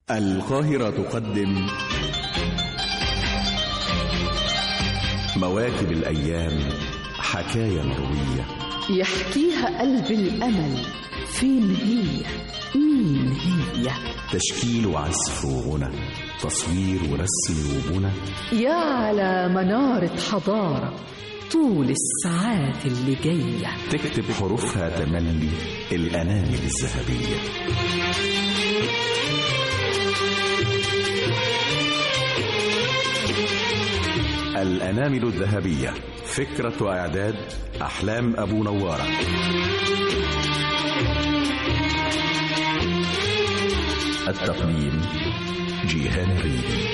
القاهرة تقدم مواكب الأيام حكاية مروية يحكيها قلب الأمل فين هي مين هي تشكيل وعزف وغنى تصوير ورسم وبنى يا على منارة حضارة طول الساعات اللي جاية تكتب حروفها تملي الأنامل الذهبية الأنامل الذهبية فكرة وإعداد أحلام أبو نوارة التقديم جيهان الريدي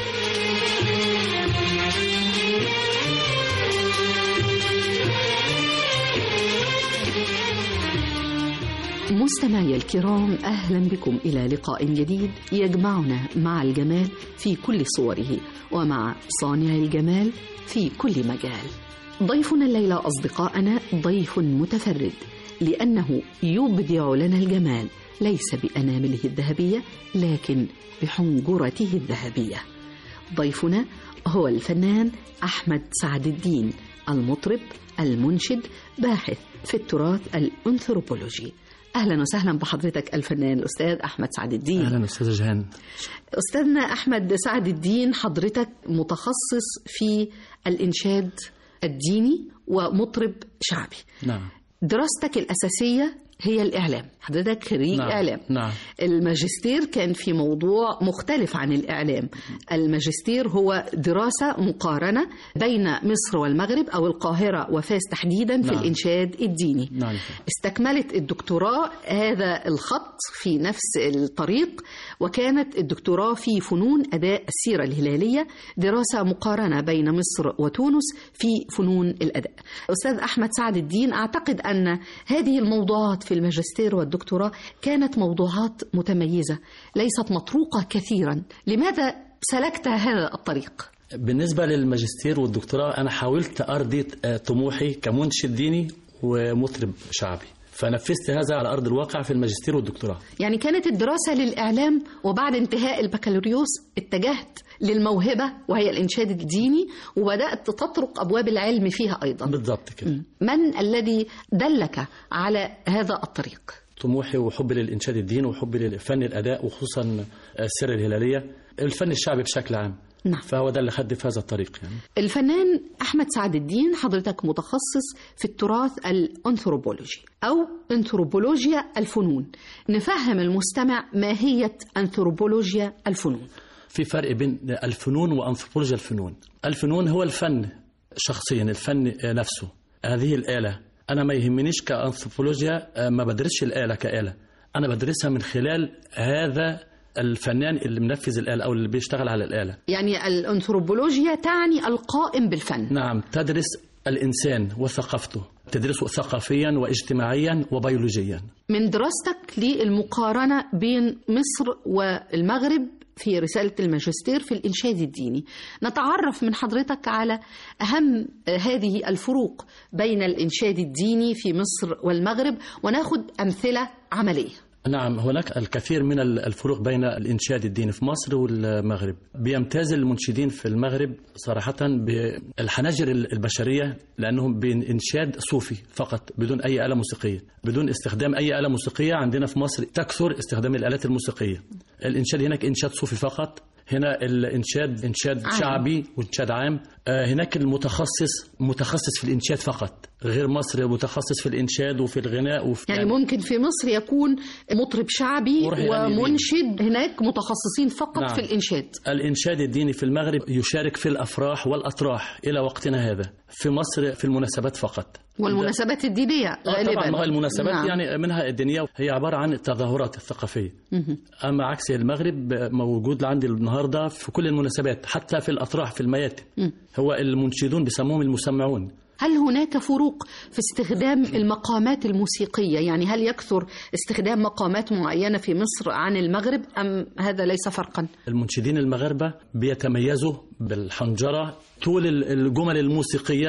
مستمعي الكرام أهلا بكم إلى لقاء جديد يجمعنا مع الجمال في كل صوره ومع صانع الجمال في كل مجال ضيفنا الليلة أصدقائنا ضيف متفرد لأنه يبدع لنا الجمال ليس بأنامله الذهبية لكن بحنجرته الذهبية ضيفنا هو الفنان أحمد سعد الدين المطرب المنشد باحث في التراث الأنثروبولوجي اهلا وسهلا بحضرتك الفنان الاستاذ احمد سعد الدين اهلا استاذ جهان استاذنا احمد سعد الدين حضرتك متخصص في الانشاد الديني ومطرب شعبي نعم دراستك الاساسيه هي الاعلام حضرتك خريج نعم. اعلام نعم الماجستير كان في موضوع مختلف عن الإعلام الماجستير هو دراسة مقارنة بين مصر والمغرب أو القاهرة وفاس تحديدا في نعم. الإنشاد الديني نعم استكملت الدكتوراه هذا الخط في نفس الطريق وكانت الدكتوراه في فنون أداء السيرة الهلالية دراسة مقارنة بين مصر وتونس في فنون الأداء أستاذ أحمد سعد الدين أعتقد أن هذه الموضوعات في الماجستير والدكتوراه كانت موضوعات متميزة ليست مطروقة كثيرا لماذا سلكت هذا الطريق؟ بالنسبه للماجستير والدكتوراه انا حاولت ارضي آه، طموحي كمنشد ديني ومطرب شعبي فنفذت هذا على ارض الواقع في الماجستير والدكتوراه يعني كانت الدراسة للإعلام وبعد انتهاء البكالوريوس اتجهت للموهبة وهي الإنشاد الديني وبدأت تطرق أبواب العلم فيها أيضا بالضبط كده من الذي دلك على هذا الطريق؟ طموحي وحبي للانشاد الدين وحبي لفن الاداء وخصوصا السيره الهلاليه الفن الشعبي بشكل عام نعم فهو ده اللي خدني في هذا الطريق يعني الفنان أحمد سعد الدين حضرتك متخصص في التراث الأنثروبولوجي أو أنثروبولوجيا الفنون نفهم المستمع ماهية أنثروبولوجيا الفنون في فرق بين الفنون وانثروبولوجيا الفنون الفنون هو الفن شخصيا الفن نفسه هذه الآلة أنا ما يهمنيش كأنثروبولوجيا ما بدرسش الآلة كآلة أنا بدرسها من خلال هذا الفنان اللي منفذ الآلة أو اللي بيشتغل على الآلة يعني الأنثروبولوجيا تعني القائم بالفن نعم تدرس الإنسان وثقافته تدرسه ثقافيا واجتماعيا وبيولوجيا من دراستك للمقارنة بين مصر والمغرب في رسالة الماجستير في الإنشاد الديني نتعرف من حضرتك على أهم هذه الفروق بين الإنشاد الديني في مصر والمغرب وناخد أمثلة عملية نعم هناك الكثير من الفروق بين الإنشاد الديني في مصر والمغرب بيمتاز المنشدين في المغرب صراحة بالحناجر البشرية لأنهم بإنشاد صوفي فقط بدون أي آلة موسيقية بدون استخدام أي آلة موسيقية عندنا في مصر تكثر استخدام الآلات الموسيقية الإنشاد هناك إنشاد صوفي فقط هنا الانشاد انشاد عام. شعبي وانشاد عام آه، هناك المتخصص متخصص في الانشاد فقط غير مصر متخصص في الانشاد وفي الغناء وفي يعني ممكن في مصر يكون مطرب شعبي وروح يعني ومنشد هناك متخصصين فقط نعم. في الإنشاد الإنشاد الديني في المغرب يشارك في الأفراح والأطراح إلى وقتنا هذا في مصر في المناسبات فقط والمناسبات الدينية آه غالبا طبعا ما هو المناسبات نعم. يعني منها الدينية هي عبارة عن التظاهرات الثقافية أما عكس المغرب موجود عندي النهاردة في كل المناسبات حتى في الأطراح في المياتم هو المنشدون بيسموهم المسمعون هل هناك فروق في استخدام المقامات الموسيقية يعني هل يكثر استخدام مقامات معينة في مصر عن المغرب أم هذا ليس فرقا المنشدين المغاربة بيتميزوا بالحنجرة طول الجمل الموسيقية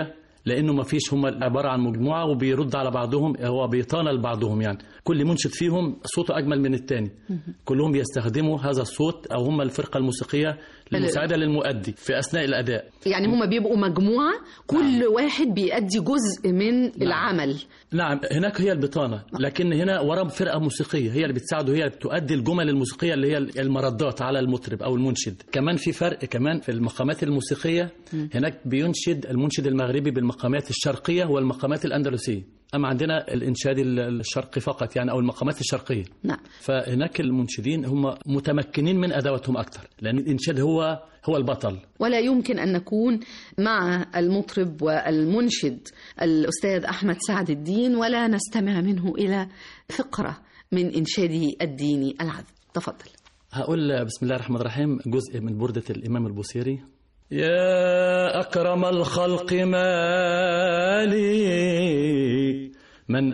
لانه ما فيش هم عباره عن مجموعه وبيرد على بعضهم هو بيطانل بعضهم يعني كل منشد فيهم صوته اجمل من الثاني كلهم بيستخدموا هذا الصوت او هم الفرقه الموسيقيه المساعده للمؤدي في اثناء الاداء يعني هما بيبقوا مجموعة كل واحد بيأدي جزء من العمل نعم هناك هي البطانة لكن هنا ورا فرقة موسيقية هي اللي بتساعده هي اللي بتؤدي الجمل الموسيقية اللي هي المردات على المطرب أو المنشد كمان في فرق كمان في المقامات الموسيقية هناك بينشد المنشد المغربي بالمقامات الشرقية والمقامات الأندلسية أما عندنا الإنشاد الشرقي فقط يعني أو المقامات الشرقية نعم فهناك المنشدين هم متمكنين من أدواتهم أكثر لأن الإنشاد هو هو البطل ولا يمكن أن نكون مع المطرب والمنشد الأستاذ أحمد سعد الدين ولا نستمع منه إلى فقرة من إنشاده الديني العذب تفضل هقول بسم الله الرحمن الرحيم جزء من بردة الإمام البوصيري يا أكرم الخلق ما لي من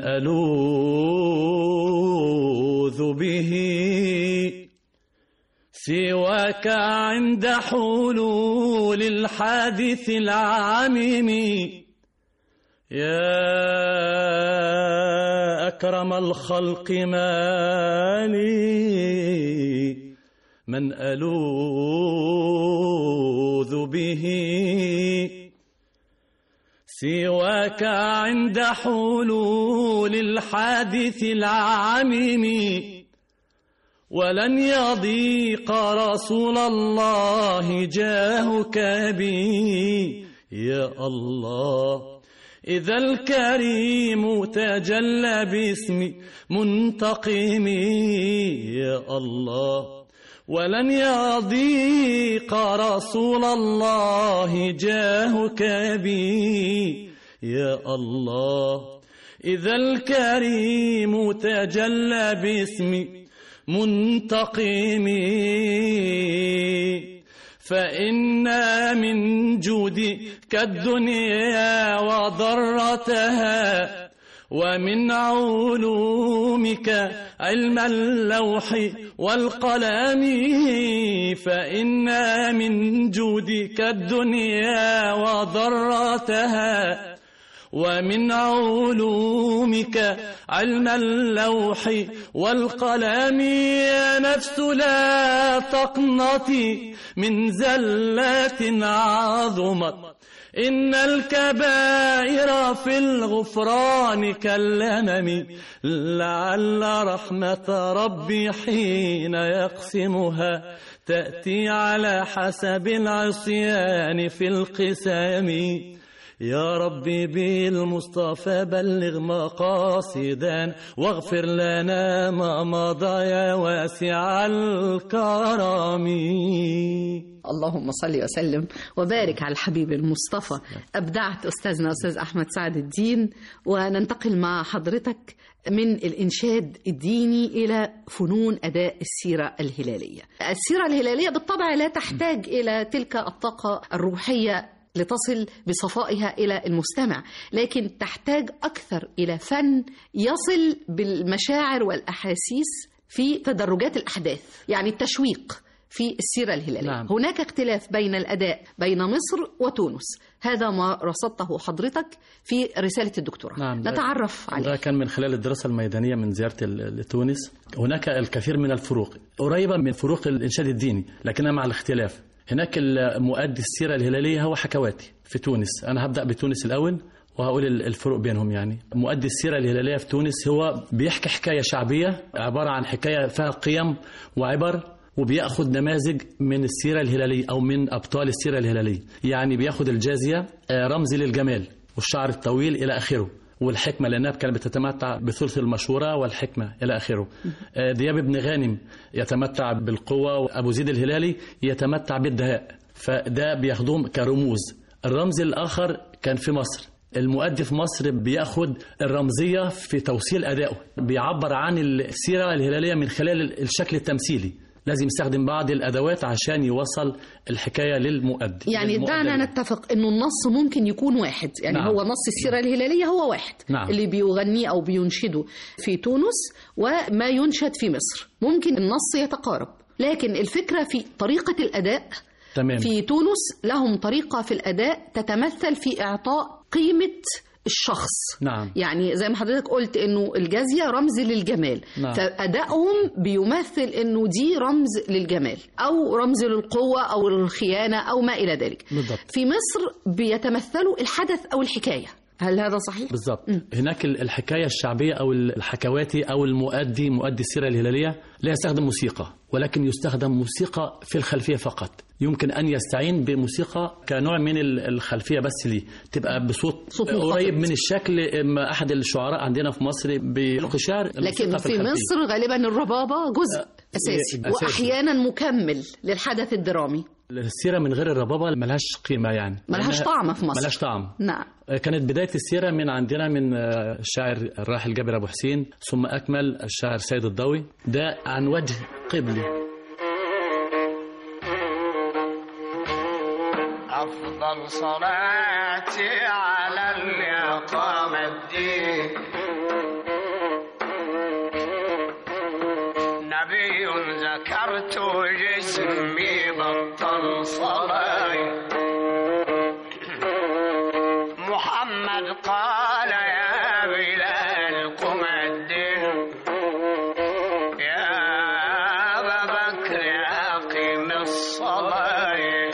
ألوذ به سواك عند حلول الحادث العميم يا أكرم الخلق ما لي من ألوذ به سواك عند حلول الحادث العميم ولن يضيق رسول الله جاهك بي يا الله إذا الكريم تجلى باسم منتقم يا الله ولن يضيق رسول الله جاهك بي يا الله إذا الكريم تجلى باسم منتقم فإنا من جودك الدنيا وضرتها ومن علومك علم اللوح والقلم فإنا من جودك الدنيا وضرتها ومن علومك علم اللوح والقلم يا نفس لا تقنطي من زلات عظمت إن الكبائر في الغفران كاللمم لعل رحمة ربي حين يقسمها تأتي على حسب العصيان في القسام يا ربي بالمصطفى بلغ مقاصدنا واغفر لنا ما مضى يا واسع الكرم اللهم صل وسلم وبارك على الحبيب المصطفى أبدعت أستاذنا أستاذ أحمد سعد الدين وننتقل مع حضرتك من الإنشاد الديني إلى فنون أداء السيرة الهلالية السيرة الهلالية بالطبع لا تحتاج إلى تلك الطاقة الروحية لتصل بصفائها إلى المستمع لكن تحتاج أكثر إلى فن يصل بالمشاعر والأحاسيس في تدرجات الأحداث يعني التشويق في السيرة الهلالية نعم. هناك اختلاف بين الأداء بين مصر وتونس هذا ما رصدته حضرتك في رسالة الدكتوراه نعم، ده- نتعرف ده عليه كان من خلال الدراسة الميدانية من زيارتي ل- لتونس هناك الكثير من الفروق قريبة من فروق الإنشاد الديني لكنها مع الاختلاف هناك المؤدي السيرة الهلالية هو حكواتي في تونس أنا هبدأ بتونس الأول وهقول ال- الفروق بينهم يعني مؤدي السيرة الهلالية في تونس هو بيحكي حكاية شعبية عبارة عن حكاية فيها قيم وعبر وبياخد نماذج من السيرة الهلالية أو من أبطال السيرة الهلالية يعني بياخد الجازية آه، رمز للجمال والشعر الطويل إلى آخره والحكمة لأنها كانت بتتمتع بثلث المشورة والحكمة إلى آخره آه، دياب بن غانم يتمتع بالقوة وأبو زيد الهلالي يتمتع بالدهاء فده بياخدهم كرموز الرمز الآخر كان في مصر المؤدي في مصر بياخد الرمزية في توصيل أدائه بيعبر عن السيرة الهلالية من خلال الشكل التمثيلي لازم يستخدم بعض الأدوات عشان يوصل الحكاية للمؤدي يعني للمؤدي. دعنا نتفق انه النص ممكن يكون واحد يعني نعم. هو نص السيره الهلاليه هو واحد نعم. اللي بيغنيه او بينشده في تونس وما ينشد في مصر ممكن النص يتقارب لكن الفكره في طريقه الاداء تمام في تونس لهم طريقه في الاداء تتمثل في اعطاء قيمة الشخص نعم يعني زي ما حضرتك قلت انه الجازية رمز للجمال نعم. فأدائهم بيمثل انه دي رمز للجمال او رمز للقوة او الخيانة او ما الى ذلك بالضبط. في مصر بيتمثلوا الحدث او الحكاية هل هذا صحيح؟ بالضبط هناك ال- الحكايه الشعبيه او ال- الحكواتي او المؤدي مؤدي السيره الهلاليه لا يستخدم موسيقى ولكن يستخدم موسيقى في الخلفيه فقط يمكن ان يستعين بموسيقى كنوع من ال- الخلفيه بس ليه تبقى بصوت صوت منخفض. قريب من الشكل اما احد الشعراء عندنا في مصر بيلقي شعر لكن الموسيقى في الخلفية. مصر غالبا الربابة جزء أساسي أساسي. وأحيانا مكمل للحدث الدرامي السيره من غير الربابه ملهاش قيمه يعني ملهاش لأنها- طعم في مصر. ملهاش طعم نعم كانت بداية السيرة من عندنا من آه، الشاعر الراحل جابر أبو حسين ثم أكمل الشاعر سيد الضوي ده عن وجه قبلي أفضل صلاتي على اللي أقام الدين نبي ذكرت جسمي بطل صلاة محمد قال يا بلال قم الدين يا أبا بكر أقم الصلاة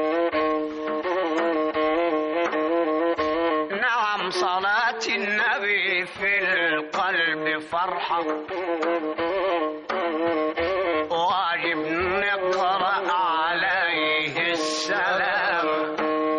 نعم صلاة النبي في القلب فرحة واجب نقرأ عليه السلام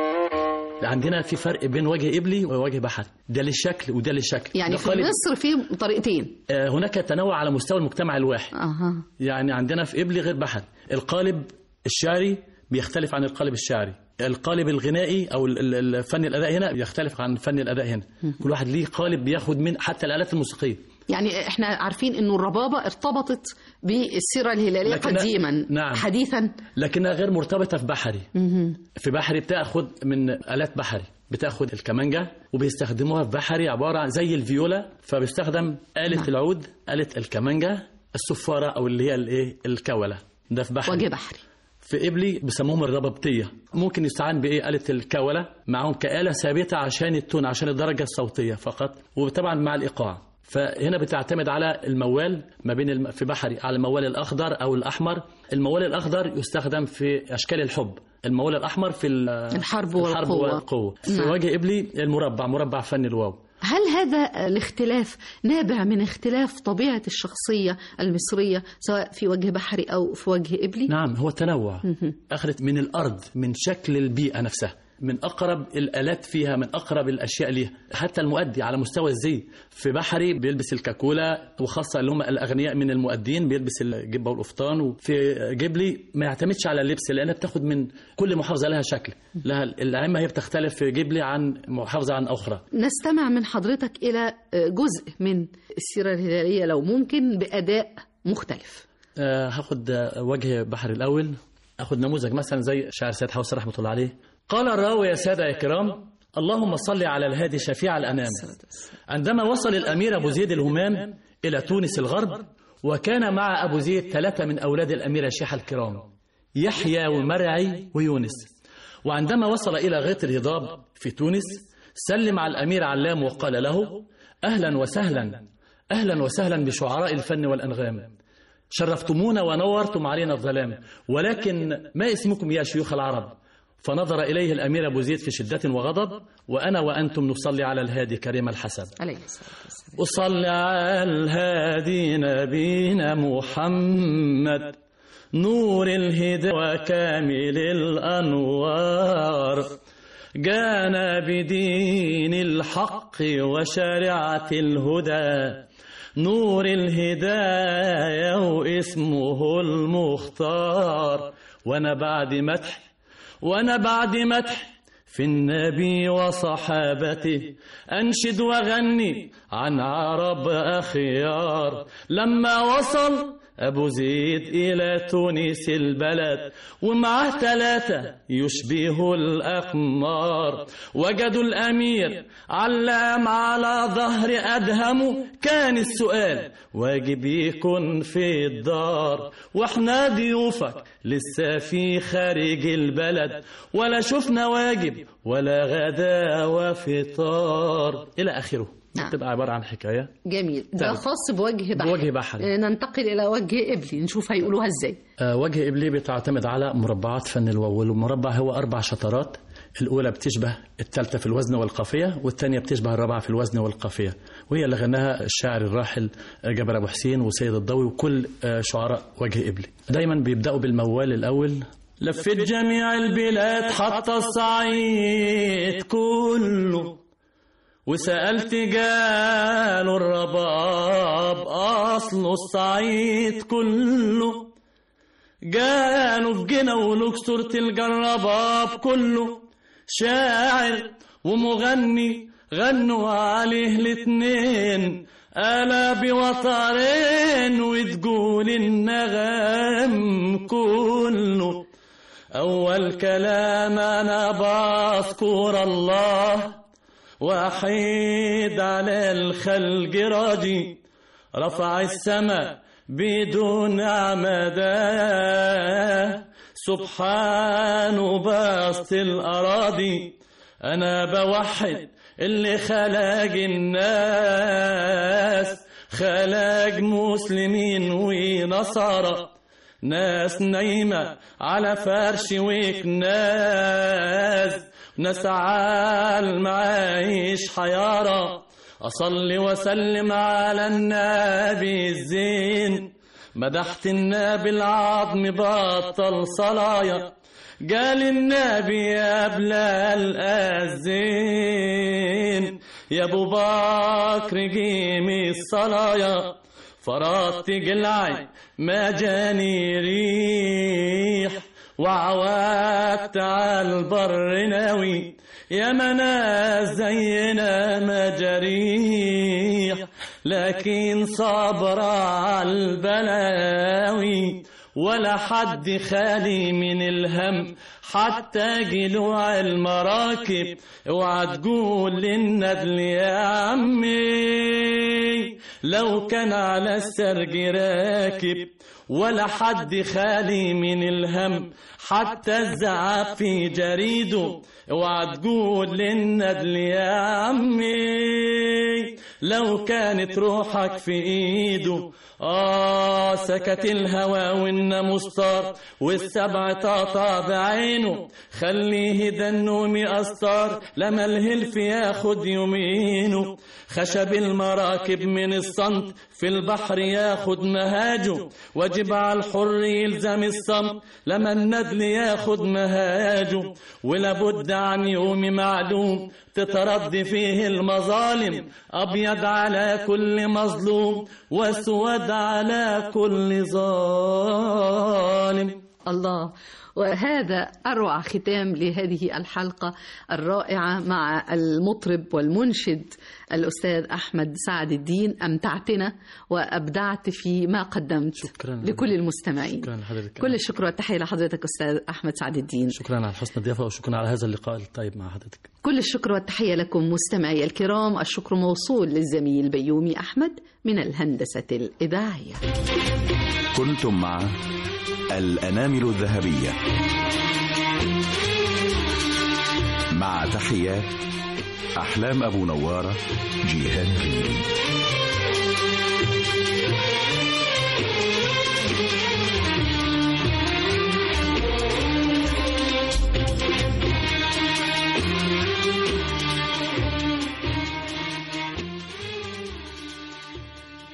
عندنا في فرق بين وجه قبلي ووجه بحر ده للشكل وده للشكل يعني ده في قالب- مصر في طريقتين آه، هناك تنوع على مستوى المجتمع الواحد أها يعني عندنا في قبلي غير بحر القالب الشعري بيختلف عن القالب الشعري القالب الغنائي او ال- ال- الفن الاداء هنا يختلف عن فن الاداء هنا كل واحد ليه قالب بياخد من حتى الالات الموسيقيه يعني احنا عارفين انه الربابة ارتبطت بالسيرة الهلالية لكن- قديما نعم. حديثا لكنها غير مرتبطه في بحري في بحري بتاخد من الات بحري بتاخد الكمانجا وبيستخدموها في بحري عباره عن زي الفيولا فبيستخدم آلة نعم. العود آلة الكمانجا الصفارة أو اللي هي الإيه الكولة ده في بحري وجه بحري في قبلي بيسموهم الربابطية ممكن يستعان بإيه آلة الكولة معاهم كآلة ثابتة عشان التون عشان الدرجة الصوتية فقط وطبعا مع الإيقاع فهنا بتعتمد على الموال ما بين الم... في بحري على الموال الأخضر أو الأحمر الموال الأخضر يستخدم في أشكال الحب الموال الأحمر في ال- الحرب الحرب والقوة. والقوة في نعم. وجه قبلي المربع مربع فن الواو هل هذا الاختلاف نابع من اختلاف طبيعة الشخصية المصرية سواء في وجه بحري أو في وجه قبلي؟ نعم هو التنوع أخذت من الأرض من شكل البيئة نفسها من أقرب الآلات فيها من أقرب الأشياء ليها حتى المؤدي على مستوى الزي في بحري بيلبس الكاكولا وخاصة اللي هم الأغنياء من المؤدين بيلبس الجبة والقفطان وفي جبلي ما يعتمدش على اللبس لأنها بتاخد من كل محافظة لها شكل لها الأئمة هي بتختلف في جبلي عن محافظة عن أخرى نستمع من حضرتك إلى جزء من السيرة الهلالية لو ممكن بأداء مختلف آه، هاخد آه، وجه بحر الأول أخد نموذج مثلا زي شاعر سيد حوسي رحمة الله عليه قال الراوي يا سادة يا كرام اللهم صل على الهادي شفيع الأنام عندما وصل الأمير أبو زيد الهمام إلى تونس الغرب وكان مع أبو زيد ثلاثة من أولاد الأميرة شيحة الكرام يحيى ومرعي ويونس وعندما وصل إلى غيط الهضاب في تونس سلم على الأمير علام وقال له أهلا وسهلا أهلا وسهلا بشعراء الفن والأنغام شرفتمونا ونورتم علينا الظلام ولكن ما اسمكم يا شيوخ العرب فنظر إليه الأمير أبو زيد في شدة وغضب وأنا وأنتم نصلي على الهادي كريم الحسب عليه الصلاة والسلام أصلي على الهادي نبينا محمد نور الهدى وكامل الأنوار جانا بدين الحق وشريعة الهدى نور الهداية واسمه المختار وأنا بعد مدح وأنا بعد مدح في النبي وصحابته أنشد وغني عن عرب أخيار لما وصل أبو زيد إلى تونس البلد ومعه ثلاثة يشبه الأقمار وجدوا الأمير علام على ظهر أدهم كان السؤال واجب يكون في الدار واحنا ضيوفك لسه في خارج البلد ولا شفنا واجب ولا غدا وفطار إلى آخره نعم. تبقى عبارة عن حكاية جميل ده طيب. خاص بوجه بحري بوجه بحري. آه، ننتقل إلى وجه إبلي نشوف هيقولوها إزاي آه، وجه إبلي بتعتمد على مربعات فن الواو والمربع هو أربع شطرات الأولى بتشبه الثالثة في الوزن والقافية والثانية بتشبه الرابعة في الوزن والقافية وهي اللي غناها الشاعر الراحل جابر أبو حسين وسيد الضوي وكل آه، شعراء وجه إبلي دايما بيبدأوا بالموال الأول لفت جميع البلاد حتى الصعيد كله وسألت قالوا الرباب أصله الصعيد كله قالوا في جنة ولوكسور تلقى الرباب كله شاعر ومغني غنوا عليه الاتنين ألا بوترين وتقول النغم كله أول كلام أنا بذكر الله وحيد على الخلق راجي رفع السماء بدون عمدا سبحانه باسط الأراضي أنا بوحد اللي خلق الناس خلق مسلمين ونصارى ناس نايمة على فرش وكناز ناس المعايش حيارى أصلي وسلم على النبي الزين مدحت النبي العظم بطل صلايا قال النبي يا بلال الزين يا ابو بكر قيمي الصلايا فرطت قلعي ما جاني ريح وعوات على البر ناوي يا منا زينا مجاريح لكن صبر على البلاوي ولا حد خالي من الهم حتى جلوع المراكب اوعى تقول للندل يا عمي لو كان على السرج راكب ولا حد خالي من الهم حتى الزعاب في جريده اوعى تقول للندل يا عمي لو كانت روحك في ايده آه سكت الهوى والناموس طار والسبع طاطا بعينه خليه ده النوم أستار لما الهلف ياخد يمينه خشب المراكب من الصمت في البحر ياخد مهاجه واجب على الحر يلزم الصمت لما الندل ياخد مهاجه ولابد عن يوم معلوم تترد فيه المظالم أبيض على كل مظلوم واسود على كل ظالم الله وهذا أروع ختام لهذه الحلقة الرائعة مع المطرب والمنشد الأستاذ أحمد سعد الدين أمتعتنا وأبدعت في ما قدمت شكراً. لكل المستمعين شكرا لحضرتك كل الشكر والتحية لحضرتك أستاذ أحمد سعد الدين شكرا على حسن الضيافة وشكرا على هذا اللقاء الطيب مع حضرتك كل الشكر والتحية لكم مستمعي الكرام الشكر موصول للزميل بيومي أحمد من الهندسة الإذاعية كنتم مع الأنامل الذهبية مع تحيات أحلام أبو نوارة جيهان ريدي